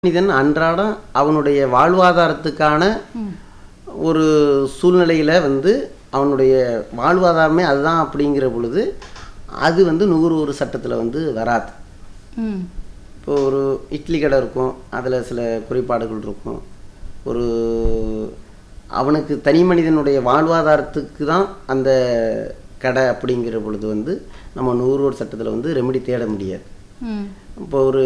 மனிதன் அன்றாடம் அவனுடைய வாழ்வாதாரத்துக்கான ஒரு சூழ்நிலையில் வந்து அவனுடைய வாழ்வாதாரமே அதுதான் அப்படிங்கிற பொழுது அது வந்து நுகர்வோர் சட்டத்தில் வந்து வராது ம் இப்போ ஒரு இட்லி கடை இருக்கும் அதில் சில குறைபாடுகள் இருக்கும் ஒரு அவனுக்கு தனி மனிதனுடைய வாழ்வாதாரத்துக்கு தான் அந்த கடை அப்படிங்கிற பொழுது வந்து நம்ம நுகர்வோர் சட்டத்தில் வந்து ரெமெடி தேட முடியாது ம் இப்போ ஒரு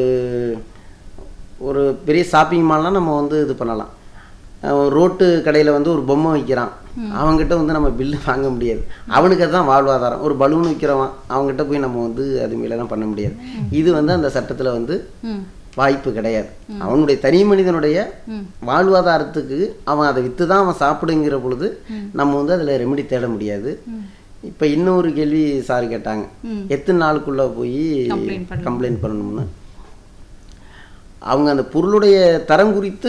ஒரு பெரிய ஷாப்பிங் மால்லாம் நம்ம வந்து இது பண்ணலாம் அஹ் ரோட்டு கடையில் வந்து ஒரு பொம்மை விற்கிறான் அவங்ககிட்ட வந்து நம்ம பில்லு வாங்க முடியாது அவனுக்கு அதுதான் வாழ்வாதாரம் ஒரு பலூன் விற்கிறவன் அவங்ககிட்ட போய் நம்ம வந்து அது மேலெல்லாம் பண்ண முடியாது இது வந்து அந்த சட்டத்தில் வந்து ம் வாய்ப்பு கிடையாது அவனுடைய தனி மனிதனுடைய ம். வாழ்வாதாரத்துக்கு அவன் அதை விற்று தான் அவன் சாப்பிடுங்கிற பொழுது நம்ம வந்து அதில் ரெமெடி தேட முடியாது இப்போ இன்னொரு கேள்வி சார் கேட்டாங்க ம். எத்தனை நாளுக்குள்ளே போய் Complaint பண்ணணும். கம்ப்ளைண்ட் பண்ணணும்னு அவங்க அந்த பொருளுடைய தரம் குறித்து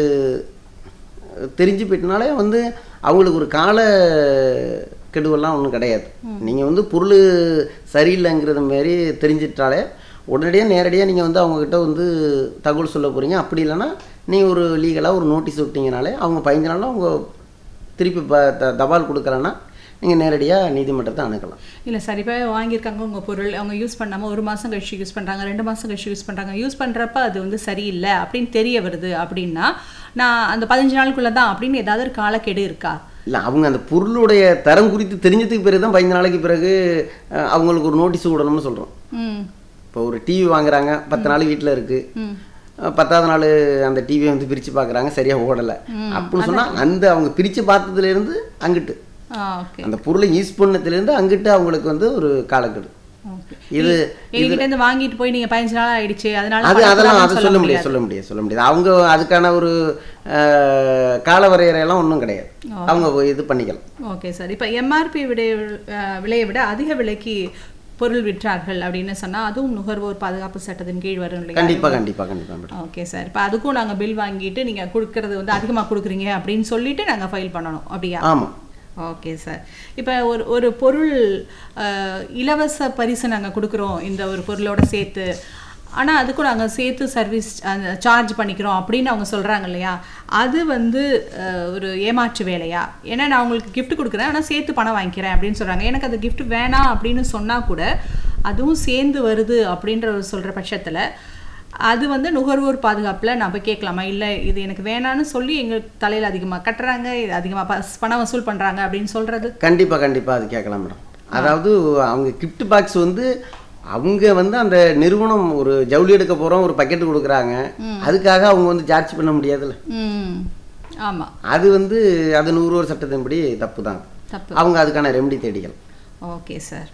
தெரிஞ்சு போயிட்டனாலே வந்து அவங்களுக்கு ஒரு கால கெடுவெல்லாம் ஒன்றும் கிடையாது நீங்கள் வந்து பொருள் சரியில்லைங்கிறது மாரி தெரிஞ்சிட்டாலே உடனடியாக நேரடியாக நீங்கள் வந்து அவங்கக்கிட்ட வந்து தகவல் சொல்ல போகிறீங்க அப்படி இல்லைன்னா நீங்கள் ஒரு லீகலாக ஒரு நோட்டீஸ் விட்டீங்கனாலே அவங்க பதினஞ்சு நாளில் அவங்க திருப்பி ப த- தபால் கொடுக்குறேன்னா நீங்கள் நேரடியாக நீதிமன்றத்தை அணுகலாம் இல்லை சார் இப்போ வாங்கியிருக்காங்க உங்கள் பொருள் அவங்க யூஸ் பண்ணாமல் ஒரு மாதம் கழிச்சு யூஸ் பண்ணுறாங்க ரெண்டு மாதம் கழிச்சு யூஸ் பண்ணுறாங்க யூஸ் பண்ணுறப்ப அது வந்து சரியில்லை அப்படின்னு தெரிய வருது அப்படின்னா நான் அந்த பதினஞ்சு நாளுக்குள்ளே தான் அப்படின்னு ஏதாவது ஒரு காலக்கெடு இருக்கா இல்லை அவங்க அந்த பொருளுடைய தரம் குறித்து தெரிஞ்சதுக்கு பிறகு தான் பதினஞ்சு நாளைக்கு பிறகு அஹ், அவங்களுக்கு ஒரு நோட்டீஸ் விடணும்னு சொல்கிறோம் ம் இப்போ ஒரு டிவி வாங்குறாங்க பத்து நாள் வீட்டில் இருக்குது ம் பத்தாவது நாள் அந்த டிவியை வந்து பிரித்து பார்க்குறாங்க சரியாக ஓடலை அப்படின்னு சொன்னால் அந்த அவங்க பிரித்து பார்த்ததுலேருந்து அங்கிட்டு ஆ ஓகே அந்த பொருளை யூஸ் பண்ணதுலேருந்து அங்கிட்டு அவங்களுக்கு வந்து ஒரு காலக்கெடு ஓகே இது எங்ககிட்ட இருந்து வாங்கிட்டு போய் நீங்கள் பதினஞ்சு நாள் ஆயிடுச்சு அதனால அது அதெல்லாம் பண்ணக்கூடாதுன்னு அதை சொல்ல முடியாது சொல்ல முடியாது சொல்ல முடியாது அவங்க அதுக்கான ஒரு அஹ், கால வரையறையெல்லாம் ஒன்றும் கிடையாது அவங்க இது பண்ணிக்கலாம் ஓகே சார் இப்போ எம்ஆர்பி விட அஹ், விலையை விட அதிக விலைக்கு பொருள் விற்றார்கள் அப்படின்னு சொன்னா அதுவும் நுகர்வோர் பாதுகாப்பு சட்டத்தின் கீழ் வரும் இல்லையா கண்டிப்பாக கண்டிப்பாக கண்டிப்பாக மேடம் ஓகே சார் இப்போ அதுக்கும் நாங்க பில் வாங்கிட்டு நீங்க கொடுக்கறது வந்து அதிகமா கொடுக்குறீங்க அப்படின்னு சொல்லிட்டு நாங்க ஃபைல் பண்ணணும் அப்படியா ஆமாம் ஓகே சார் இப்போ ஒரு ஒரு பொருள் அஹ், இலவச பரிசு நாங்க கொடுக்குறோம் இந்த ஒரு பொருளோட சேர்த்து ஆனா அதுக்கும் நாங்க சேர்த்து சர்வீஸ் சார்ஜ் பண்ணிக்கிறோம் அப்படின்னு அவங்க சொல்றாங்க இல்லையா அது வந்து அஹ், ஒரு ஏமாற்று வேலையா ஏன்னா நான் உங்களுக்கு gift கொடுக்குறேன் ஆனா சேர்த்து பணம் வாங்கிக்கிறேன் அப்படின்னு சொல்றாங்க எனக்கு அந்த gift வேணாம் அப்படின்னு சொன்னா கூட அதுவும் சேர்ந்து வருது அப்படின்ற ஒரு சொல்ற பட்சத்துல அது வந்து நுகர்வோர் பாதுகாப்பில் நான் போய் கேட்கலாமா இல்லை இது எனக்கு வேணான்னு சொல்லி எங்கள் தலையில் அதிகமாக கட்டுறாங்க இது அதிகமாக பணம் வசூல் பண்ணுறாங்க அப்படின்னு சொல்கிறது கண்டிப்பாக கண்டிப்பாக அது கேட்கலாம் மேடம் அதாவது அவங்க கிஃப்ட் பாக்ஸ் வந்து அவங்க வந்து அந்த நிறுவனம் ஒரு ஜவுளி எடுக்க போகிறோம் ஒரு பக்கெட் கொடுக்குறாங்க அதுக்காக அவங்க வந்து சார்ஜ் பண்ண முடியாதுல்ல ம் ஆமாம் அது வந்து அது நூறுவர் சட்டத்தின்படி தப்பு தான் தப்பு அவங்க அதுக்கான ரெமெடி தேடிக்கலாம் ஓகே சார்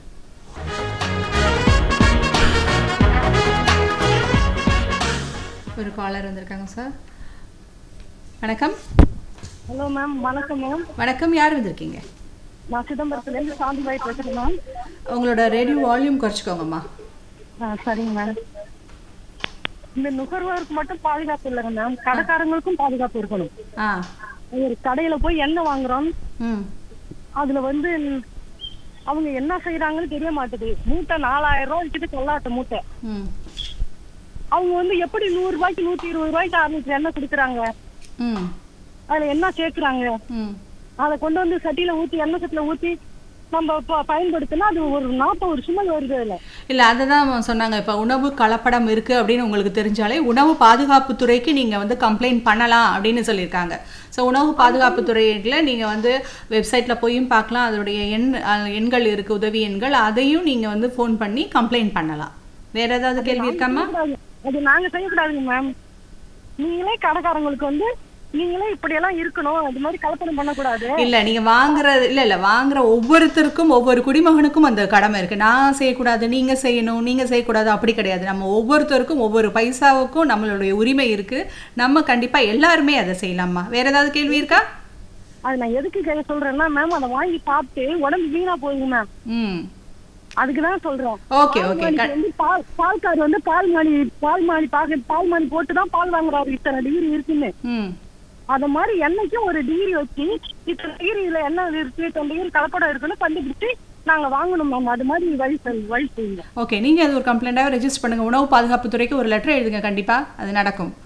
ஒரு காலர் வந்திருக்காங்க சார் வணக்கம் ஹலோ மேம் வணக்கம் மேம் வணக்கம் யார் வந்திருக்கீங்க நான் சிதம்பரத்துலேருந்து சாந்திபாய் பேசுகிறேன் மேம் உங்களோட ரேடியோ வால்யூம் குறைச்சிக்கோங்கம்மா ஆ சரிங்க மேம் இந்த நுகர்வோருக்கு மட்டும் பாதுகாப்பு இல்லைங்க மேம் கடைக்காரங்களுக்கும் பாதுகாப்பு இருக்கணும் ஆ ஒரு கடையில போய் என்ன வாங்குறோம் ம் அதுல வந்து அவங்க என்ன செய்யறாங்கன்னு தெரிய மாட்டுது மூட்டை நாலாயிரம் ரூபாய் விற்கிது கொள்ளாட்ட மூட்டை ம் அவங்க வந்து எப்படி நூறு ரூபாய்க்கு நூத்தி இருபது ரூபாய்க்கு அறுநூத்தி எண்ணெய் கொடுக்குறாங்க ம் அதுல என்ன சேர்க்குறாங்க ம் அதை கொண்டு வந்து சட்டியில ஊத்தி எண்ணெய் சட்டில ஊத்தி நம்ம ப- பயன்படுத்தினா அது ஒரு நாற்பது ஒரு சுமல் வருது அதுல இல்லை அதை தான் சொன்னாங்க இப்போ உணவு கலப்படம் இருக்குது அப்படின்னு உங்களுக்கு தெரிஞ்சாலே உணவு பாதுகாப்பு துறைக்கு நீங்கள் வந்து கம்ப்ளைண்ட் பண்ணலாம் அப்படின்னு சொல்லியிருக்காங்க ஸோ உணவு பாதுகாப்பு துறையில் நீங்கள் வந்து வெப்சைட்டில் போயும் பார்க்கலாம் அதோடைய எண் அஹ், எண்கள் இருக்குது உதவி எண்கள் அதையும் நீங்கள் வந்து ஃபோன் பண்ணி கம்ப்ளைண்ட் பண்ணலாம் வேற ஏதாவது கேள்வி இருக்காமா செய்யக்கூடாது. அது நாங்க செய்யக்கூடாதுங்க மேம் நீங்களே கடைக்காரங்களுக்கு வந்து நீங்களே இப்படி எல்லாம் இருக்கணும் அது மாதிரி கலப்படம் பண்ணக்கூடாது இல்லை நீங்கள் வாங்குறது இல்லை இல்லை வாங்குற ஒவ்வொருத்தருக்கும் ஒவ்வொரு குடிமகனுக்கும் அந்த கடமை இருக்குது நான் செய்யக்கூடாது நீங்கள் செய்யணும் நீங்கள் செய்யக்கூடாது அப்படி கிடையாது நம்ம ஒவ்வொருத்தருக்கும் ஒவ்வொரு பைசாவுக்கும் நம்மளுடைய உரிமை இருக்குது நம்ம கண்டிப்பாக எல்லாருமே அதை செய்யலாமா வேற ஏதாவது கேள்வி இருக்கா அது நான் எதுக்கு கேட்க சொல்றேன்னா மேம் அதை வாங்கி சாப்பிட்டு உடம்பு வீணா போகுங்க மேம் ம் அதுக்குதான் சொல்றேன் ஓகே ஓகே பால்மானிக்கு வந்து பால் பால்கார் வந்து பால் மானி பால் மானி பாக்க பால் மானி போட்டு தான் பால் வாங்குறாரு இத்தனை டிகிரி இருக்குன்னு ம் அத மாதிரி என்னைக்கும் ஒரு டிகிரி வச்சு இத்தனை டிகிரில என்ன இருக்கு இத்தனை டிகிரி கலப்படம் இருக்குன்னு கண்டுபிடிச்சு நாங்க வாங்கணும் மேம் அது மாதிரி வழி செய்- வழி செய்யுங்க ஓகே நீங்கள் அது ஒரு கம்ப்ளைண்ட்டாக ரெஜிஸ்டர் பண்ணுங்கள் உணவு பாதுகாப்பு துறைக்கு ஒரு லெட்டர் எழுதுங்க கண்டிப்பாக அது நடக்கும்